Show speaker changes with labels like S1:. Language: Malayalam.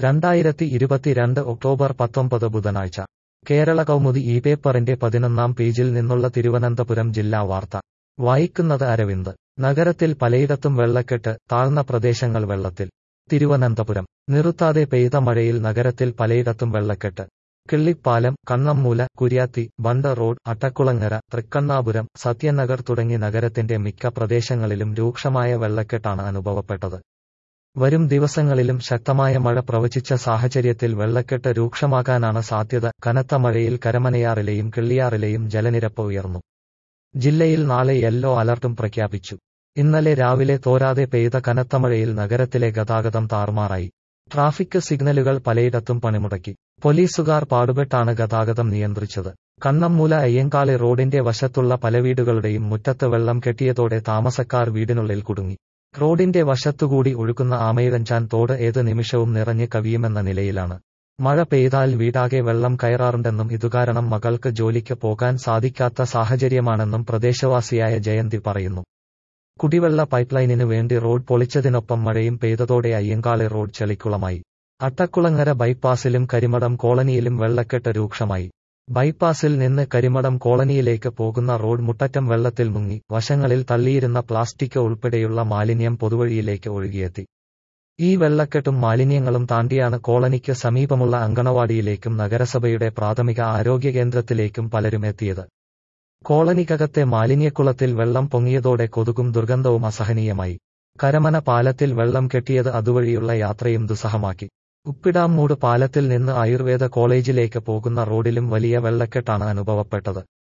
S1: രണ്ടായിരത്തി ഇരുപത്തിരണ്ട് ഒക്ടോബർ പത്തൊമ്പത് ബുധനാഴ്ച കേരള കൗമുദി ഈ പേപ്പറിന്റെ പതിനൊന്നാം പേജിൽ നിന്നുള്ള തിരുവനന്തപുരം ജില്ലാ വാർത്ത വായിക്കുന്നത് അരവിന്ദ് നഗരത്തിൽ പലയിടത്തും വെള്ളക്കെട്ട് താഴ്ന്ന പ്രദേശങ്ങൾ വെള്ളത്തിൽ തിരുവനന്തപുരം നിറുത്താതെ പെയ്ത മഴയിൽ നഗരത്തിൽ പലയിടത്തും വെള്ളക്കെട്ട് കിള്ളിപ്പാലം കണ്ണമ്മൂല കുര്യാത്തി ബണ്ട റോഡ് അട്ടക്കുളങ്ങര തൃക്കണ്ണാപുരം സത്യനഗർ തുടങ്ങി നഗരത്തിന്റെ മിക്ക പ്രദേശങ്ങളിലും രൂക്ഷമായ വെള്ളക്കെട്ടാണ് അനുഭവപ്പെട്ടത് വരും ദിവസങ്ങളിലും ശക്തമായ മഴ പ്രവചിച്ച സാഹചര്യത്തിൽ വെള്ളക്കെട്ട് രൂക്ഷമാകാനാണ് സാധ്യത കനത്ത മഴയിൽ കരമനയാറിലെയും കിള്ളിയാറിലെയും ജലനിരപ്പ് ഉയർന്നു ജില്ലയിൽ നാളെ യെല്ലോ അലർട്ടും പ്രഖ്യാപിച്ചു ഇന്നലെ രാവിലെ തോരാതെ പെയ്ത കനത്ത മഴയിൽ നഗരത്തിലെ ഗതാഗതം താറുമാറായി ട്രാഫിക് സിഗ്നലുകൾ പലയിടത്തും പണിമുടക്കി പോലീസുകാർ പാടുപെട്ടാണ് ഗതാഗതം നിയന്ത്രിച്ചത് കണ്ണമ്മൂല അയ്യങ്കാളി റോഡിന്റെ വശത്തുള്ള പല വീടുകളുടെയും മുറ്റത്ത് വെള്ളം കെട്ടിയതോടെ താമസക്കാർ വീടിനുള്ളിൽ കുടുങ്ങി റോഡിന്റെ വശത്തുകൂടി ഒഴുകുന്ന ആമയിഴഞ്ചാൻ തോട് ഏത് നിമിഷവും നിറഞ്ഞ് കവിയുമെന്ന നിലയിലാണ് മഴ പെയ്താൽ വീടാകെ വെള്ളം കയറാറുണ്ടെന്നും ഇതുകാരണം മകൾക്ക് ജോലിക്ക് പോകാൻ സാധിക്കാത്ത സാഹചര്യമാണെന്നും പ്രദേശവാസിയായ ജയന്തി പറയുന്നു കുടിവെള്ള പൈപ്പ്ലൈനിനു വേണ്ടി റോഡ് പൊളിച്ചതിനൊപ്പം മഴയും പെയ്തതോടെ അയ്യങ്കാളി റോഡ് ചെളിക്കുളമായി അട്ടക്കുളങ്ങര ബൈപ്പാസിലും കരിമടം കോളനിയിലും വെള്ളക്കെട്ട് രൂക്ഷമായി ബൈപ്പാസിൽ നിന്ന് കരിമടം കോളനിയിലേക്ക് പോകുന്ന റോഡ് മുട്ടറ്റം വെള്ളത്തിൽ മുങ്ങി വശങ്ങളിൽ തള്ളിയിരുന്ന പ്ലാസ്റ്റിക് ഉൾപ്പെടെയുള്ള മാലിന്യം പൊതുവഴിയിലേക്ക് ഒഴുകിയെത്തി ഈ വെള്ളക്കെട്ടും മാലിന്യങ്ങളും താണ്ടിയാണ് കോളനിക്ക് സമീപമുള്ള അങ്കണവാടിയിലേക്കും നഗരസഭയുടെ പ്രാഥമിക ആരോഗ്യ കേന്ദ്രത്തിലേക്കും പലരും എത്തിയത് കോളനിക്കകത്തെ മാലിന്യക്കുളത്തിൽ വെള്ളം പൊങ്ങിയതോടെ കൊതുകും ദുർഗന്ധവും അസഹനീയമായി കരമന പാലത്തിൽ വെള്ളം കെട്ടിയത് അതുവഴിയുള്ള യാത്രയും ദുസ്സഹമാക്കി ഉപ്പിടാമൂട് പാലത്തിൽ നിന്ന് ആയുർവേദ കോളേജിലേക്ക് പോകുന്ന റോഡിലും വലിയ വെള്ളക്കെട്ടാണ് അനുഭവപ്പെട്ടത്